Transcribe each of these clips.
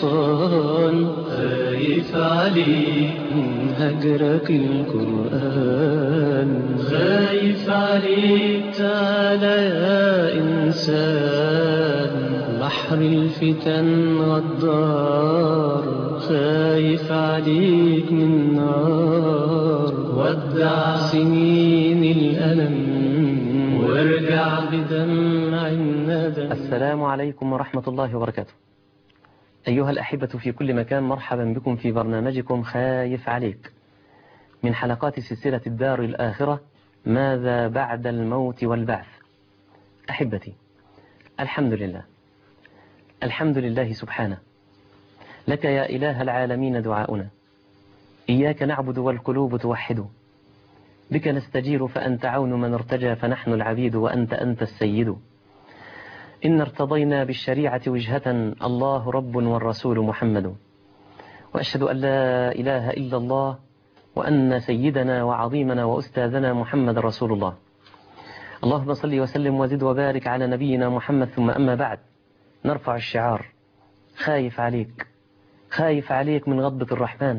الشيطان خايف عليك من هجرك القرآن خايف عليك تعالى يا إنسان بحر الفتن غدار خايف عليك من نار ودع سنين الألم وارجع بدمع الندم السلام عليكم ورحمة الله وبركاته أيها الأحبة في كل مكان مرحبا بكم في برنامجكم خايف عليك من حلقات سلسلة الدار الآخرة ماذا بعد الموت والبعث أحبتي الحمد لله الحمد لله سبحانه لك يا إله العالمين دعاؤنا إياك نعبد والقلوب توحد بك نستجير فأنت عون من ارتجى فنحن العبيد وأنت أنت السيد إن ارتضينا بالشريعة وجهة الله رب والرسول محمد وأشهد أن لا إله إلا الله وأن سيدنا وعظيمنا وأستاذنا محمد رسول الله اللهم صل وسلم وزد وبارك على نبينا محمد ثم أما بعد نرفع الشعار خايف عليك خايف عليك من غضبة الرحمن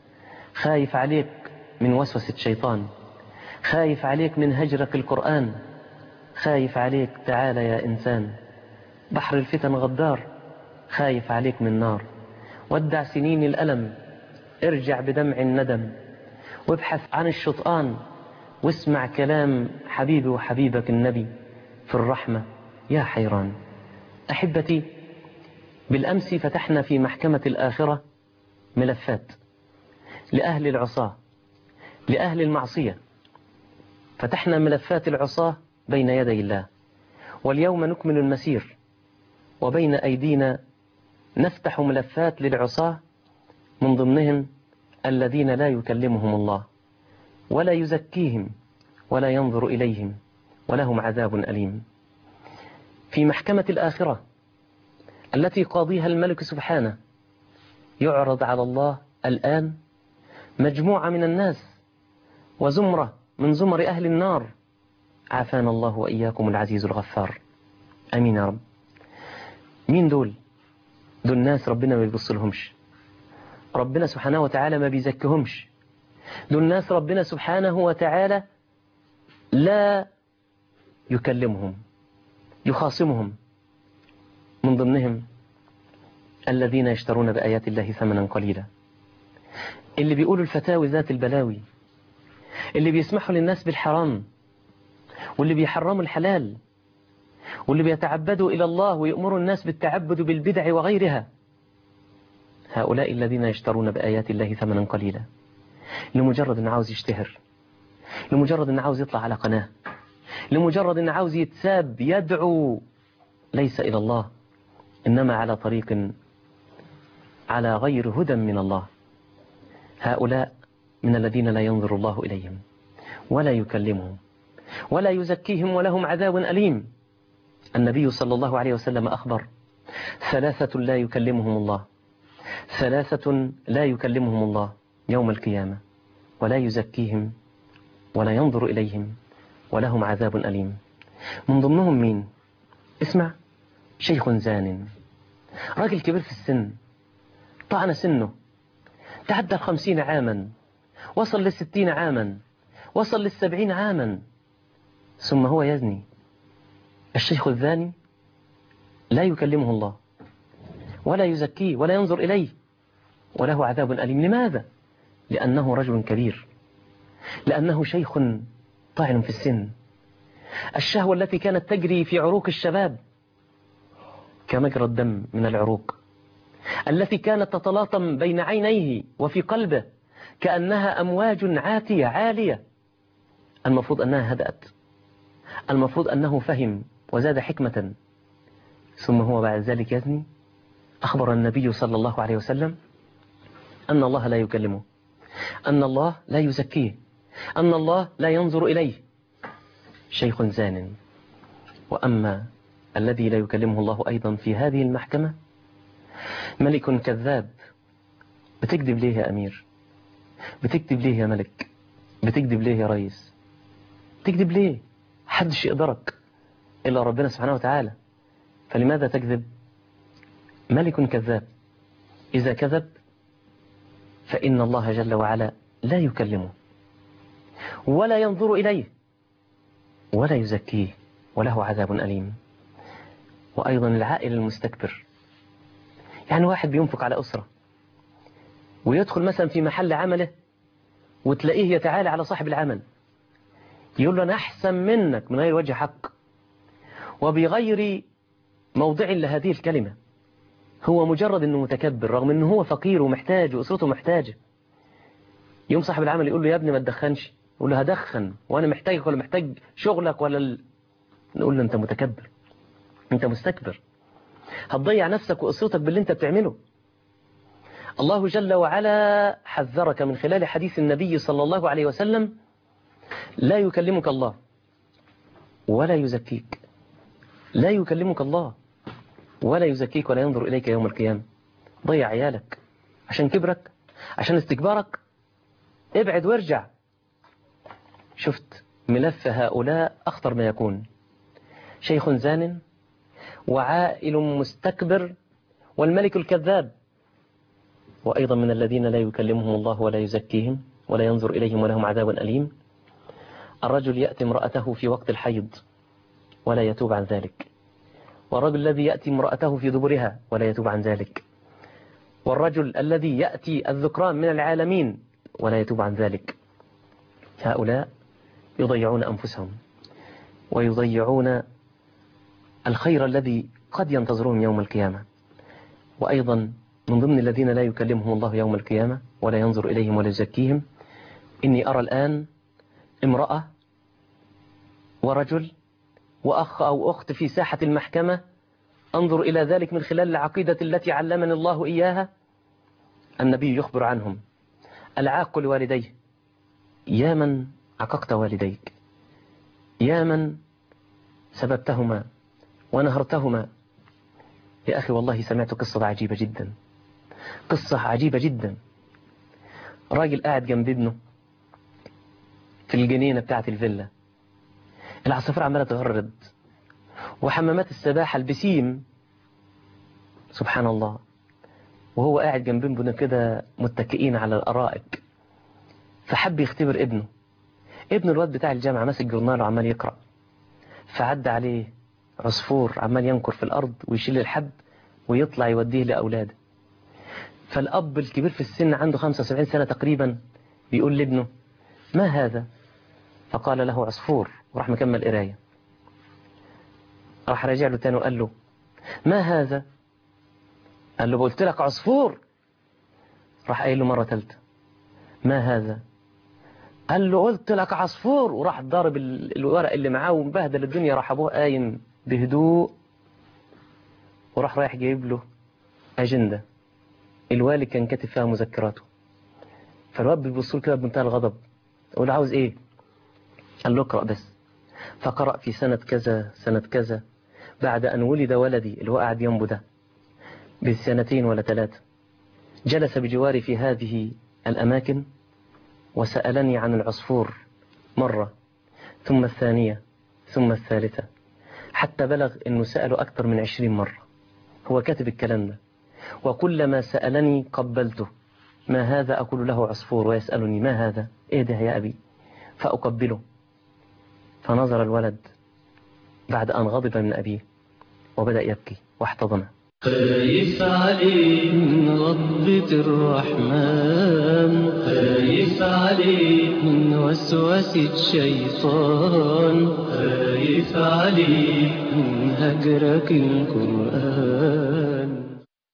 خايف عليك من وسوسة الشيطان خايف عليك من هجرك القرآن خايف عليك تعال يا إنسان بحر الفتن غدار خايف عليك من نار ودع سنين الألم ارجع بدمع الندم وابحث عن الشطآن واسمع كلام حبيبي وحبيبك النبي في الرحمة يا حيران أحبتي بالأمس فتحنا في محكمة الآخرة ملفات لأهل العصاة لأهل المعصية فتحنا ملفات العصاة بين يدي الله واليوم نكمل المسير وبين أيدينا نفتح ملفات للعصاة من ضمنهم الذين لا يكلمهم الله ولا يزكيهم ولا ينظر إليهم ولهم عذاب أليم في محكمة الآخرة التي قاضيها الملك سبحانه يعرض على الله الآن مجموعة من الناس وزمرة من زمر أهل النار عافانا الله وإياكم العزيز الغفار أمين يا رب مين دول دول ناس ربنا ما بيبص لهمش ربنا سبحانه وتعالى ما بيزكهمش دول ناس ربنا سبحانه وتعالى لا يكلمهم يخاصمهم من ضمنهم الذين يشترون بآيات الله ثمنا قليلا اللي بيقولوا الفتاوي ذات البلاوي اللي بيسمحوا للناس بالحرام واللي بيحرموا الحلال واللي بيتعبدوا إلى الله ويأمروا الناس بالتعبد بالبدع وغيرها هؤلاء الذين يشترون بآيات الله ثمنا قليلا لمجرد أن عاوز يشتهر لمجرد أن عاوز يطلع على قناة لمجرد أن عاوز يتساب يدعو ليس إلى الله إنما على طريق على غير هدى من الله هؤلاء من الذين لا ينظر الله إليهم ولا يكلمهم ولا يزكيهم ولهم عذاب أليم النبي صلى الله عليه وسلم أخبر ثلاثة لا يكلمهم الله ثلاثة لا يكلمهم الله يوم القيامة ولا يزكيهم ولا ينظر إليهم ولهم عذاب أليم من ضمنهم مين اسمع شيخ زان راجل كبير في السن طعن سنه تعدى الخمسين عاما وصل للستين عاما وصل للسبعين عاما ثم هو يزني الشيخ الزاني لا يكلمه الله ولا يزكيه ولا ينظر إليه وله عذاب أليم لماذا؟ لأنه رجل كبير لأنه شيخ طاعن في السن الشهوة التي كانت تجري في عروق الشباب كمجرى الدم من العروق التي كانت تتلاطم بين عينيه وفي قلبه كأنها أمواج عاتية عالية المفروض أنها هدأت المفروض أنه فهم وزاد حكمة ثم هو بعد ذلك يزني أخبر النبي صلى الله عليه وسلم أن الله لا يكلمه أن الله لا يزكيه أن الله لا ينظر إليه شيخ زان وأما الذي لا يكلمه الله أيضا في هذه المحكمة ملك كذاب بتكذب ليه يا أمير بتكذب ليه يا ملك بتكذب ليه يا ريس تكذب ليه حدش يقدرك إلا ربنا سبحانه وتعالى فلماذا تكذب ملك كذاب إذا كذب فإن الله جل وعلا لا يكلمه ولا ينظر إليه ولا يزكيه وله عذاب أليم وأيضا العائل المستكبر يعني واحد بينفق على أسرة ويدخل مثلا في محل عمله وتلاقيه يتعالى على صاحب العمل يقول له أنا أحسن منك من غير وجه حق وبغير موضع لهذه الكلمة هو مجرد أنه متكبر رغم أنه هو فقير ومحتاج وأسرته محتاجة يوم صاحب العمل يقول له يا ابني ما تدخنش يقول له هدخن وأنا محتاجك ولا محتاج شغلك ولا ال... نقول له أنت متكبر أنت مستكبر هتضيع نفسك وأسرتك باللي أنت بتعمله الله جل وعلا حذرك من خلال حديث النبي صلى الله عليه وسلم لا يكلمك الله ولا يزكيك لا يكلمك الله ولا يزكيك ولا ينظر إليك يوم القيامة ضيع عيالك عشان كبرك عشان استكبارك ابعد وارجع شفت ملف هؤلاء أخطر ما يكون شيخ زان وعائل مستكبر والملك الكذاب وأيضا من الذين لا يكلمهم الله ولا يزكيهم ولا ينظر إليهم ولهم عذاب أليم الرجل يأتي امرأته في وقت الحيض ولا يتوب عن ذلك والرجل الذي يأتي امرأته في دبرها ولا يتوب عن ذلك والرجل الذي يأتي الذكران من العالمين ولا يتوب عن ذلك هؤلاء يضيعون أنفسهم ويضيعون الخير الذي قد ينتظرون يوم القيامة وأيضا من ضمن الذين لا يكلمهم الله يوم القيامة ولا ينظر إليهم ولا يزكيهم إني أرى الآن امرأة ورجل وأخ أو أخت في ساحة المحكمة أنظر إلى ذلك من خلال العقيدة التي علمني الله إياها النبي يخبر عنهم العاق لوالديه يا من عققت والديك يا من سببتهما ونهرتهما يا أخي والله سمعت قصة عجيبة جدا قصة عجيبة جدا راجل قاعد جنب ابنه في الجنينة بتاعت الفيلا العصافير عمالة تغرد وحمامات السباحة البسيم سبحان الله وهو قاعد جنب ابنه كده متكئين على الأرائك فحب يختبر ابنه ابن الواد بتاع الجامعة ماسك جورنال وعمال يقرأ فعدى عليه عصفور عمال ينكر في الأرض ويشيل الحب ويطلع يوديه لأولاده فالأب الكبير في السن عنده 75 سنة تقريبا بيقول لابنه ما هذا فقال له عصفور وراح مكمل قراية راح راجع له تاني وقال له ما هذا قال له قلت لك عصفور راح قايل له مرة ثالثة ما هذا قال له قلت لك عصفور وراح ضارب الورق اللي معاه ومبهدل الدنيا راح ابوه قايم بهدوء وراح رايح جايب له أجندة الوالد كان كاتب فيها مذكراته فالواد بيبص له كده بمنتهى الغضب يقول عاوز ايه قال له اقرأ بس فقرأ في سنة كذا سنة كذا بعد أن ولد ولدي اللي هو قاعد جنبه ده بسنتين ولا ثلاثة جلس بجواري في هذه الأماكن وسألني عن العصفور مرة ثم الثانية ثم الثالثة حتى بلغ أنه سأله أكثر من عشرين مرة هو كاتب الكلام ده وكلما سألني قبلته ما هذا أقول له عصفور ويسألني ما هذا إيه ده يا أبي فأقبله فنظر الولد بعد أن غضب من أبيه وبدأ يبكي واحتضنه خايف عليك من غضبة الرحمن خايف عليك من وسوسة الشيطان خايف عليك من هجرك القرآن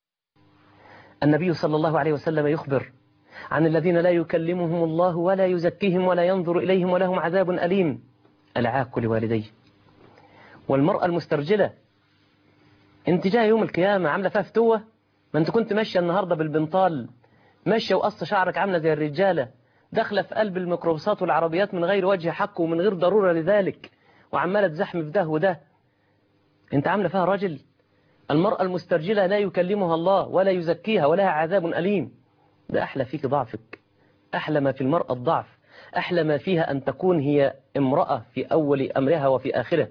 النبي صلى الله عليه وسلم يخبر عن الذين لا يكلمهم الله ولا يزكيهم ولا ينظر إليهم ولهم عذاب أليم العاق لوالديه والمرأة المسترجلة انت جاي يوم القيامة عاملة فيها فتوة ما انت كنت ماشية النهاردة بالبنطال ماشية وقصة شعرك عاملة زي الرجالة داخلة في قلب الميكروباصات والعربيات من غير وجه حق ومن غير ضرورة لذلك وعمالة تزحم في ده وده انت عاملة فيها راجل المرأة المسترجلة لا يكلمها الله ولا يزكيها ولها عذاب أليم ده أحلى فيك ضعفك أحلى ما في المرأة الضعف أحلى ما فيها أن تكون هي امرأة في أول أمرها وفي آخره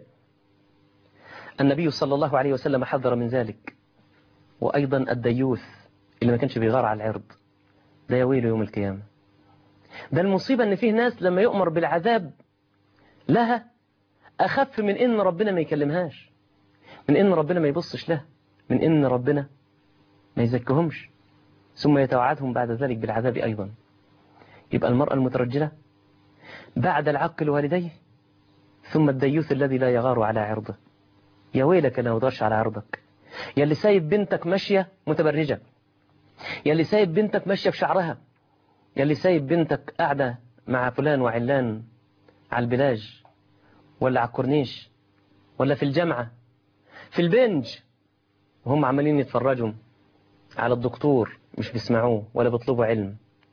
النبي صلى الله عليه وسلم حذر من ذلك وأيضا الديوث اللي ما كانش بيغار على العرض ده يا ويله يوم القيامة ده المصيبة ان فيه ناس لما يؤمر بالعذاب لها أخف من إن ربنا ما يكلمهاش من إن ربنا ما يبصش لها من إن ربنا ما يزكهمش ثم يتوعدهم بعد ذلك بالعذاب أيضا يبقى المرأة المترجلة بعد العق لوالديه ثم الديوث الذي لا يغار على عرضه يا ويلك لو دارش على عرضك يا اللي سايب بنتك ماشية متبرجة يا اللي سايب بنتك ماشية في شعرها يا اللي سايب بنتك قاعدة مع فلان وعلان على البلاج ولا على الكورنيش ولا في الجامعة في البنج وهم عمالين يتفرجوا على الدكتور مش بيسمعوه ولا بيطلبوا علم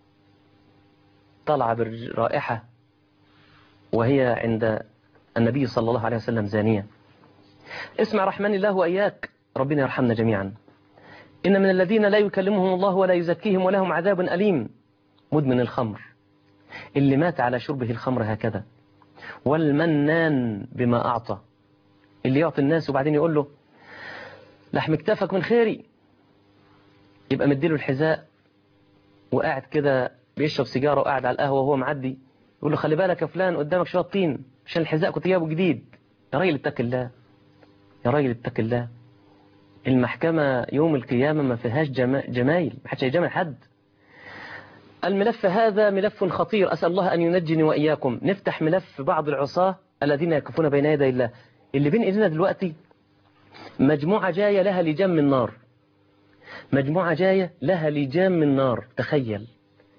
طلع بالرائحة وهي عند النبي صلى الله عليه وسلم زانية اسمع رحمن الله وإياك ربنا يرحمنا جميعا إن من الذين لا يكلمهم الله ولا يزكيهم ولهم عذاب أليم مدمن الخمر اللي مات على شربه الخمر هكذا والمنان بما أعطى اللي يعطي الناس وبعدين يقول له لحم كتافك من خيري يبقى مديله الحذاء وقاعد كده بيشرب سيجارة وقاعد على القهوة وهو معدي يقول له خلي بالك يا فلان قدامك شوية طين عشان الحذاء كنت جايبه جديد يا راجل اتق الله يا راجل اتق الله المحكمة يوم القيامة ما فيهاش جما... جمايل ما حدش هيجامل حد الملف هذا ملف خطير أسأل الله أن ينجني وإياكم نفتح ملف بعض العصاة الذين يكفون بين يدي الله اللي بين إيدينا دلوقتي مجموعة جاية لها لجام من نار مجموعة جاية لها لجام من نار تخيل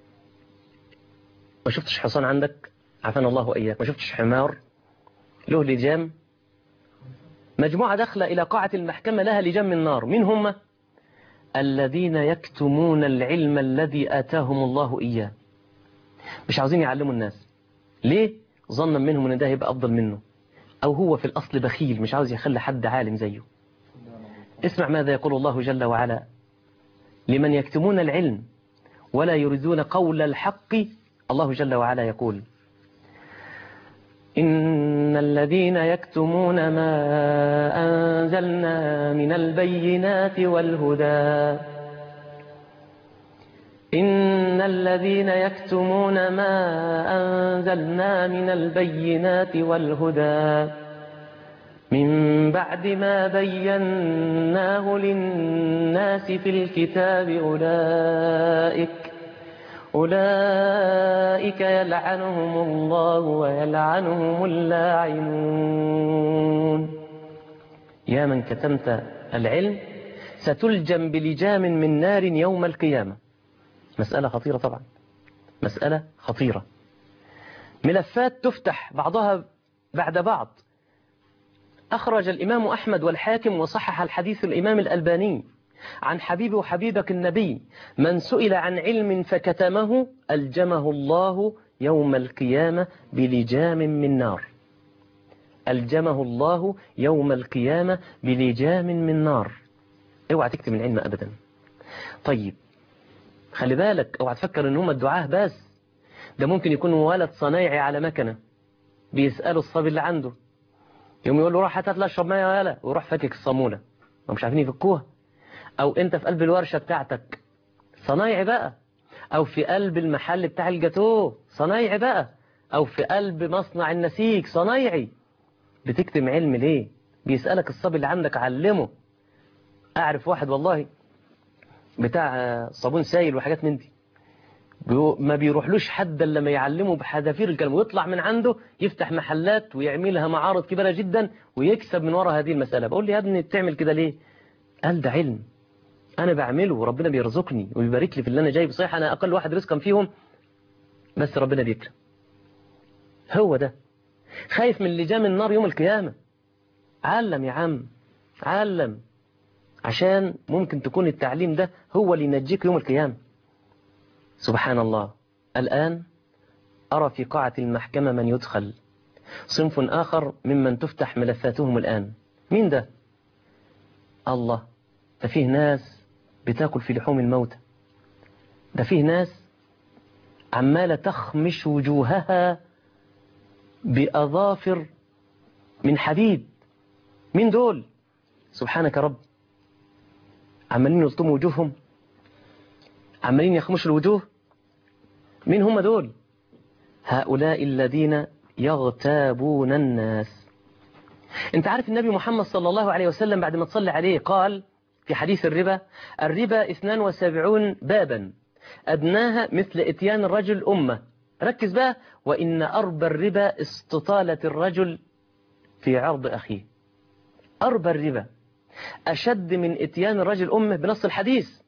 ما شفتش حصان عندك عافانا الله وإياك ما شفتش حمار له لجام مجموعة داخلة إلى قاعة المحكمة لها لجام من نار مين هم الذين يكتمون العلم الذي آتاهم الله إياه مش عاوزين يعلموا الناس ليه ظنا منهم ان ده هيبقى أفضل منه أو هو في الأصل بخيل مش عاوز يخلي حد عالم زيه اسمع ماذا يقول الله جل وعلا لمن يكتمون العلم ولا يريدون قول الحق الله جل وعلا يقول إن الذين يكتمون ما أنزلنا من البينات والهدى إن الذين يكتمون ما أنزلنا من البينات والهدى من بعد ما بيناه للناس في الكتاب أولئك أولئك يلعنهم الله ويلعنهم اللاعنون يا من كتمت العلم ستلجم بلجام من نار يوم القيامة مسألة خطيرة طبعا مسألة خطيرة ملفات تفتح بعضها بعد بعض أخرج الإمام أحمد والحاكم وصحح الحديث الإمام الألباني عن حبيب وحبيبك النبي من سئل عن علم فكتمه ألجمه الله يوم القيامة بلجام من نار ألجمه الله يوم القيامة بلجام من نار اوعى تكتم العلم أبدا طيب خلي بالك اوعى تفكر ان هم الدعاه بس ده ممكن يكون ولد صنايعي على مكنة بيسأله الصبي اللي عنده يوم يقول له روح هات اشرب ميه يا ولا ويروح فاكك الصامولة ومش عارفين يفكوها او انت في قلب الورشة بتاعتك صنايعي بقى او في قلب المحل بتاع الجاتوه صنايعي بقى او في قلب مصنع النسيج صنايعي بتكتم علم ليه بيسألك الصبي اللي عندك علمه اعرف واحد والله بتاع صابون سايل وحاجات من دي ما بيروحلوش حد الا لما يعلمه بحذافير الكلام ويطلع من عنده يفتح محلات ويعملها معارض كبيرة جدا ويكسب من وراء هذه المسألة بقول لي يا ابني بتعمل كده ليه قال ده علم انا بعمله وربنا بيرزقني ويبارك لي في اللي انا جايبه صحيح انا اقل واحد رزقا فيهم بس ربنا بيكرم هو ده خايف من لجام النار يوم القيامة علم يا عم علم عشان ممكن تكون التعليم ده هو اللي ينجيك يوم القيامة سبحان الله الآن أرى في قاعة المحكمة من يدخل صنف آخر ممن تفتح ملفاتهم الآن مين ده الله ده فيه ناس بتاكل في لحوم الموتى ده فيه ناس عمالة تخمش وجوهها بأظافر من حديد مين دول سبحانك رب عمالين يلطموا وجوههم عمالين يخمشوا الوجوه مين هم دول هؤلاء الذين يغتابون الناس انت عارف النبي محمد صلى الله عليه وسلم بعد ما تصلي عليه قال في حديث الربا الربا 72 بابا أدناها مثل اتيان الرجل أمة ركز بقى وإن أربى الربا استطالة الرجل في عرض أخيه أربى الربا أشد من اتيان الرجل أمه بنص الحديث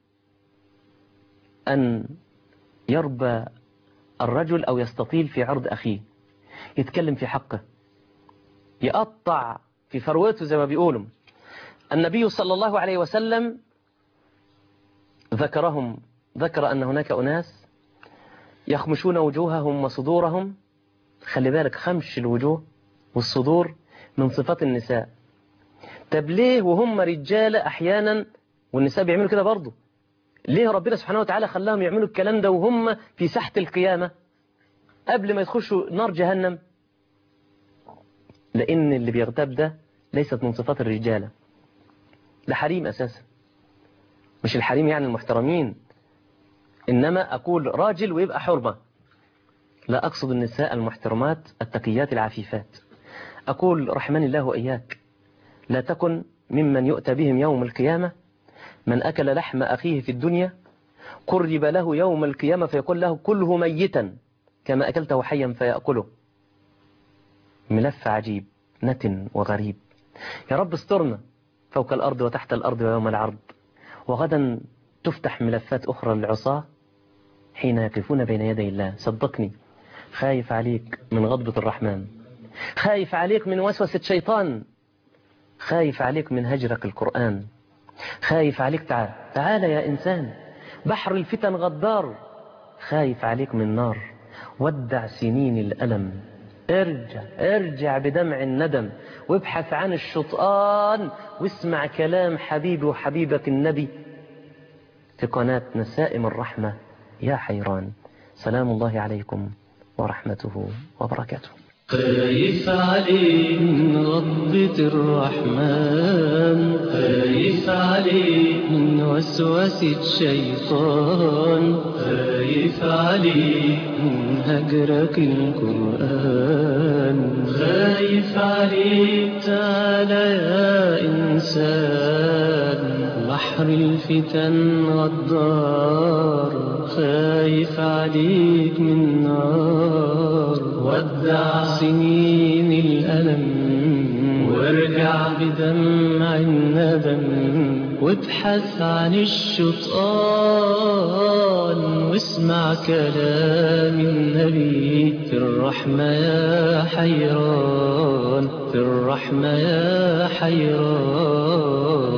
أن يربى الرجل أو يستطيل في عرض أخيه يتكلم في حقه يقطع في فروته زي ما بيقولوا النبي صلى الله عليه وسلم ذكرهم ذكر أن هناك أناس يخمشون وجوههم وصدورهم خلي بالك خمش الوجوه والصدور من صفات النساء طب ليه وهم رجالة أحيانا والنساء بيعملوا كده برضه ليه ربنا سبحانه وتعالى خلاهم يعملوا الكلام ده وهم في ساحة القيامة قبل ما يخشوا نار جهنم لأن اللي بيغتاب ده ليست من صفات الرجالة ده حريم أساسا مش الحريم يعني المحترمين إنما أقول راجل ويبقى حرمة لا أقصد النساء المحترمات التقيات العفيفات أقول رحمن الله وإياك لا تكن ممن يؤتى بهم يوم القيامة من أكل لحم أخيه في الدنيا قرب له يوم القيامة فيقول له كله ميتا كما أكلته حيا فيأكله ملف عجيب نتن وغريب يا رب استرنا فوق الأرض وتحت الأرض ويوم العرض وغدا تفتح ملفات أخرى للعصاة حين يقفون بين يدي الله صدقني خايف عليك من غضبة الرحمن خايف عليك من وسوسة شيطان خايف عليك من هجرك القرآن خايف عليك تعال تعال يا إنسان بحر الفتن غدار خايف عليك من نار ودع سنين الألم ارجع ارجع بدمع الندم وابحث عن الشطآن واسمع كلام حبيبي وحبيبك النبي في قناة نسائم الرحمة يا حيران سلام الله عليكم ورحمته وبركاته خايف عليك من غضبة الرحمن خايف عليك من وسوسة الشيطان خايف عليك من هجرك القرآن خايف عليك تعالى يا إنسان بحر الفتن غدار خايف عليك من نار ودع سنين الألم وارجع بدمع الندم وابحث عن الشطآن واسمع كلام النبي في الرحمة يا حيران في الرحمة يا حيران